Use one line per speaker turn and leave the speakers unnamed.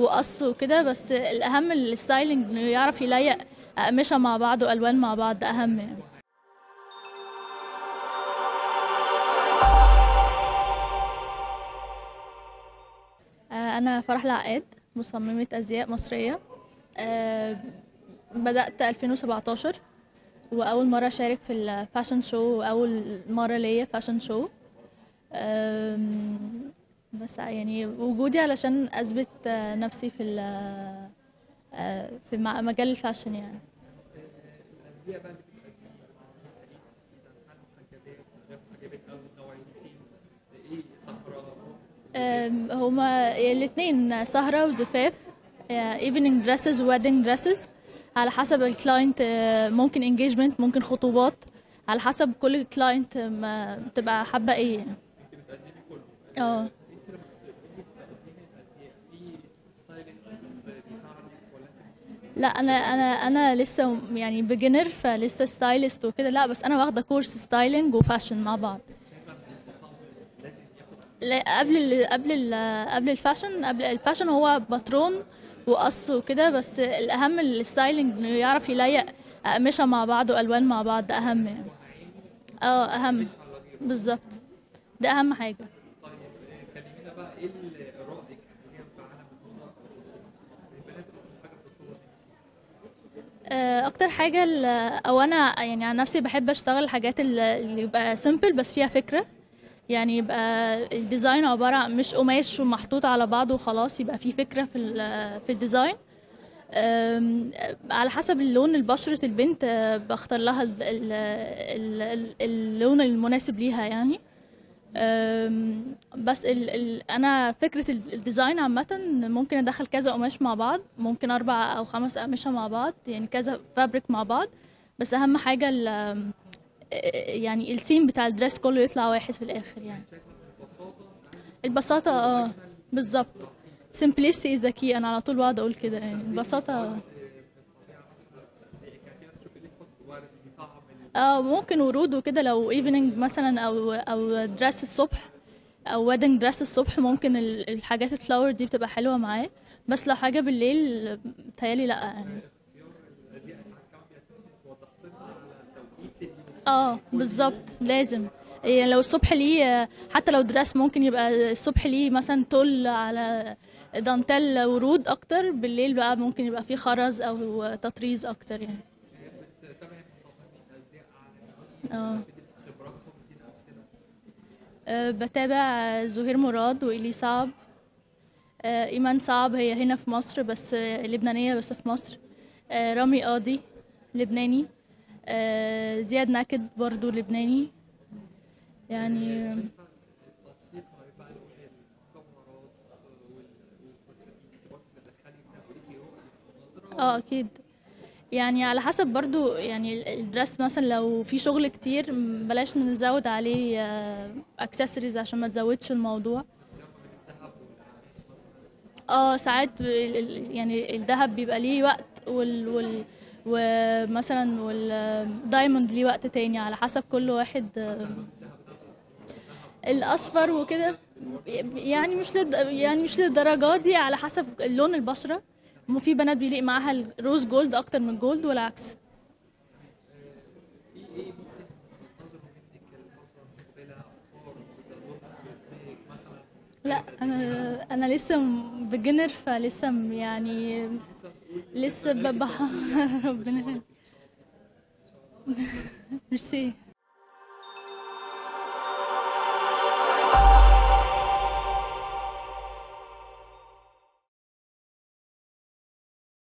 وقص وكده بس الاهم الستايلنج انه يعرف يليق اقمشه مع بعض والوان مع بعض ده اهم يعني آه، انا فرح العقاد مصممه ازياء مصريه آه، بدات 2017 واول مره اشارك في الفاشن شو واول مره ليا فاشن شو أم، بس يعني وجودي علشان اثبت آه، نفسي في ال- آه، في مع- مجال الفاشن يعني
الازياء بقى اللي بتقدميها هل محجبات غير محجبات او نوعيتين ايه صحراء
أم، هما الاتنين سهرة وزفاف ايفنينج دريسز ويدنج دريسز على حسب الكلاينت آه، ممكن انجيجمنت ممكن خطوبات على حسب كل كلاينت ما بتبقى حابة ايه يعني. اه
انت لما بتقولي بتقدمي الازياء في ستايلست بيساعدك ولا انت
لا انا انا انا لسه يعني بيجنر فلسه ستايلست وكده لا بس انا واخده كورس ستايلينج وفاشن مع بعض لا قبل ال قبل ال قبل الفاشن قبل الفاشن هو باترون وقص وكده بس الاهم الستايلينج انه يعرف يليق اقمشه مع بعض والوان مع بعض ده اهم يعني اه اهم بالظبط ده اهم حاجه
طيب آه، كلمينا بقى ايه اللي رأيك حاليا في عالم الموضه خصوصا في مصر البنات اكتر حاجه بتطلبها
آه، اكتر حاجه ال- او انا يعني عن نفسي بحب اشتغل الحاجات اللي اللي يبقى سيمبل بس فيها فكره يعني يبقى الديزاين عباره عن مش قماش ومحطوط على بعضه وخلاص يبقى فيه فكره في ال- في الديزاين أم، على حسب اللون البشرة البنت آه، بختار لها ال- ال- ال- اللون المناسب ليها يعني أم، بس ال ال انا فكره ال- الديزاين عامه ممكن ادخل كذا قماش مع بعض ممكن اربع او خمس اقمشه مع بعض يعني كذا فابريك مع بعض بس اهم حاجه ال- يعني الثيم بتاع الدريس كله يطلع واحد في الاخر يعني البساطه اه بالظبط simplicity is the key انا على طول بقعد اقول كده يعني البساطه اه ممكن ورود وكده لو ايفنينج مثلا او او دريس الصبح او ويدنج دريس الصبح ممكن ال- الحاجات الفلاور دي بتبقى حلوه معاه بس لو حاجه بالليل بتهيالي لا يعني اه بالظبط لازم يعني لو الصبح ليه حتى لو دريس ممكن يبقى الصبح ليه مثلا تل على دانتيل ورود اكتر بالليل بقى ممكن يبقى فيه خرز او تطريز اكتر يعني اه آه، بتابع زهير مراد وإيلي صعب آه، إيمان صعب هي هنا في مصر بس آه، لبنانية بس في مصر آه، رامي قاضي لبناني آه، زياد ناكد برضو لبناني يعني اه اكيد يعني على حسب برضو يعني الدرس مثلا لو في شغل كتير م- بلاش نزود عليه اكسسوارز عشان ما تزودش الموضوع اه ساعات ال- ال- يعني الذهب بيبقى ليه وقت وال, وال ومثلا والدايموند ليه وقت تاني على حسب كل واحد آه، الاصفر وكده يعني مش لد... يعني مش للدرجات دي على حسب لون البشره مو في بنات بيليق معاها الروز جولد اكتر من الجولد والعكس لا انا انا لسه بجنر فلسه م- يعني لسه ببقى ربنا ميرسي